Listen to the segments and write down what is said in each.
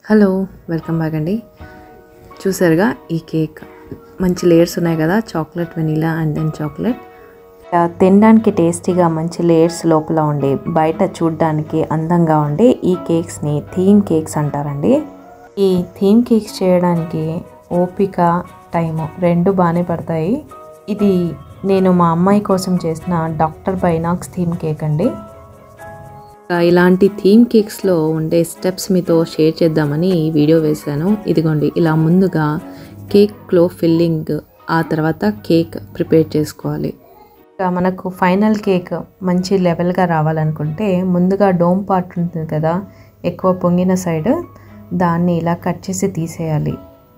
hello welcome back అండి చూసారుగా ఈ కేక్ మంచి లేయర్స్ ఉన్నాయి కదా chocolate vanilla and then chocolate ఆ, తినడానికి టేస్టీగా మంచి లేయర్స్ లోపల ఉండి బయట చూడడానికి అందంగా ఉండే ఈ కేక్స్ని థీమ్ కేక్స్ అంటారండి ఈ థీమ్ కేక్స్ చేయడానికి ఓపిక టైము రెండు బాగానే పడతాయి ఇది నేను మా అమ్మాయి కోసం చేసిన డాక్టర్ బైనాక్స్ థీమ్ కేక్ అండి ఇలాంటి థీమ్ కేక్స్లో ఉండే స్టెప్స్ మీతో షేర్ చేద్దామని ఈ వీడియో వేశాను ఇదిగోండి ఇలా ముందుగా కేక్లో ఫిల్లింగ్ ఆ తర్వాత కేక్ ప్రిపేర్ చేసుకోవాలి ఇక మనకు ఫైనల్ కేక్ మంచి లెవెల్గా రావాలనుకుంటే ముందుగా డోమ్ పార్ట్ ఉంటుంది కదా ఎక్కువ పొంగిన సైడ్ దాన్ని ఇలా కట్ చేసి తీసేయాలి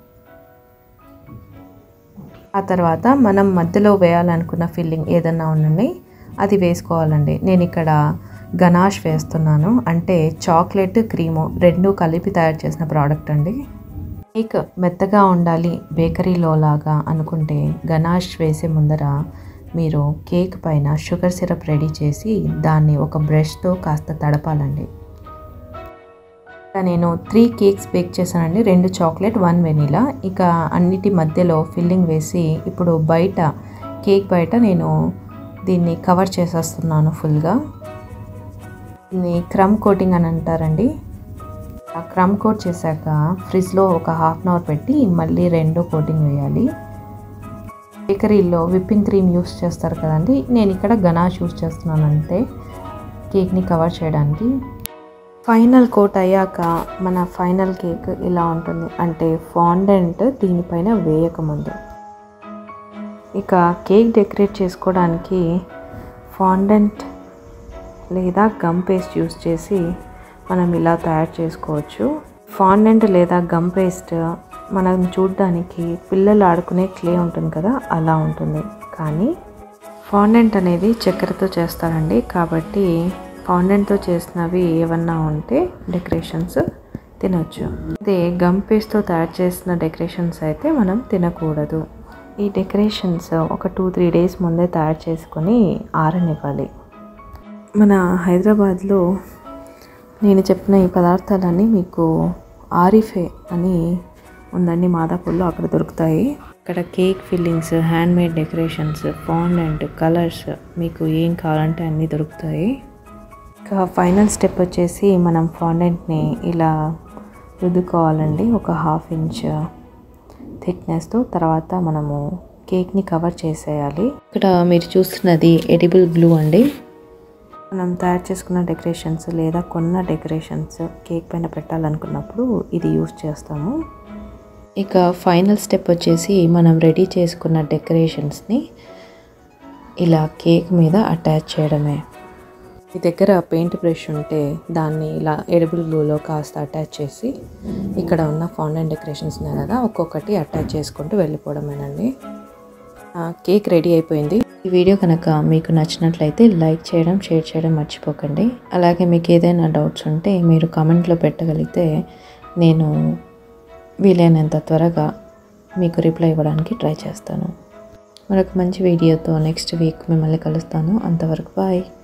ఆ తర్వాత మనం మధ్యలో వేయాలనుకున్న ఫిల్లింగ్ ఏదన్నా ఉండండి అది వేసుకోవాలండి నేను ఇక్కడ గనాష్ వేస్తున్నాను అంటే చాక్లెట్ క్రీము రెండు కలిపి తయారు చేసిన ప్రోడక్ట్ అండి కేక్ మెత్తగా ఉండాలి బేకరీలో లాగా అనుకుంటే గనాష్ వేసే ముందర మీరు కేక్ పైన షుగర్ సిరప్ రెడీ చేసి దాన్ని ఒక బ్రష్తో కాస్త తడపాలండి ఇక నేను త్రీ కేక్స్ బేక్ చేశానండి రెండు చాక్లెట్ వన్ వెనీలా ఇక అన్నిటి మధ్యలో ఫిల్లింగ్ వేసి ఇప్పుడు బయట కేక్ బయట నేను దీన్ని కవర్ చేసేస్తున్నాను ఫుల్గా దీన్ని క్రమ్ కోటింగ్ అని అంటారండి ఆ క్రమ్ కోట్ చేశాక ఫ్రిడ్జ్లో ఒక హాఫ్ అన్ అవర్ పెట్టి మళ్ళీ రెండో కోటింగ్ వేయాలి బేకరీలో విప్పింగ్ క్రీమ్ యూస్ చేస్తారు కదండి నేను ఇక్కడ గనాష్ యూస్ చేస్తున్నాను అంతే కేక్ని కవర్ చేయడానికి ఫైనల్ కోట్ అయ్యాక మన ఫైనల్ కేక్ ఇలా ఉంటుంది అంటే ఫాండెంట్ దీనిపైన వేయకముందు ఇక కేక్ డెకరేట్ చేసుకోవడానికి ఫాండెంట్ లేదా గమ్ పేస్ట్ యూస్ చేసి మనం ఇలా తయారు చేసుకోవచ్చు ఫాండెంట్ లేదా గమ్ పేస్ట్ మనం చూడడానికి పిల్లలు ఆడుకునే క్లే ఉంటుంది కదా అలా ఉంటుంది కానీ ఫాండెంట్ అనేది చక్కెరతో చేస్తారండి కాబట్టి ఫాండెంట్తో చేసినవి ఏమన్నా ఉంటే డెకరేషన్స్ తినొచ్చు అదే గమ్ పేస్ట్తో తయారు చేసిన డెకరేషన్స్ అయితే మనం తినకూడదు ఈ డెకరేషన్స్ ఒక టూ త్రీ డేస్ ముందే తయారు చేసుకొని ఆరనివ్వాలి మన హైదరాబాద్లో నేను చెప్పిన ఈ పదార్థాలన్నీ మీకు ఆరిఫే అని ఉందండి మాదాపూర్లో అక్కడ దొరుకుతాయి ఇక్కడ cake fillings hand made decorations fondant colours మీకు ఏం కావాలంటే అన్నీ దొరుకుతాయి ఇంకా ఫైనల్ స్టెప్ వచ్చేసి మనం ఫాండెంట్ని ఇలా రుద్దుకోవాలండి ఒక హాఫ్ ఇంచ్ థిక్నెస్తో తర్వాత మనము కేక్ని కవర్ చేసేయాలి ఇక్కడ మీరు చూస్తున్నది ఎడిబుల్ గ్లూ అండి మనం తయారు చేసుకున్న డెకరేషన్స్ లేదా కొన్న డెకరేషన్స్ కేక్ పైన పెట్టాలనుకున్నప్పుడు ఇది యూస్ చేస్తాము ఇక ఫైనల్ స్టెప్ వచ్చేసి మనం రెడీ చేసుకున్న డెకరేషన్స్ని ఇలా కేక్ మీద అటాచ్ చేయడమే మీ దగ్గర పెయింట్ బ్రష్ ఉంటే దాన్ని ఇలా ఎడిబుల్ గ్లూలో కాస్త అటాచ్ చేసి ఇక్కడ ఉన్న ఫౌండైన్ డెకరేషన్స్ ఉన్నాయి కదా ఒక్కొక్కటి అటాచ్ చేసుకుంటూ వెళ్ళిపోవడమేనండి ఆ, కేక్ రెడీ అయిపోయింది ఈ వీడియో కనుక మీకు నచ్చినట్లయితే లైక్ చేయడం షేర్ చేయడం మర్చిపోకండి అలాగే మీకు ఏదైనా డౌట్స్ ఉంటే మీరు కామెంట్లో పెట్టగలిగితే నేను వీలైనంత త్వరగా మీకు రిప్లై ఇవ్వడానికి ట్రై చేస్తాను మరొక మంచి వీడియోతో నెక్స్ట్ వీక్ మిమ్మల్ని కలుస్తాను అంతవరకు బాయ్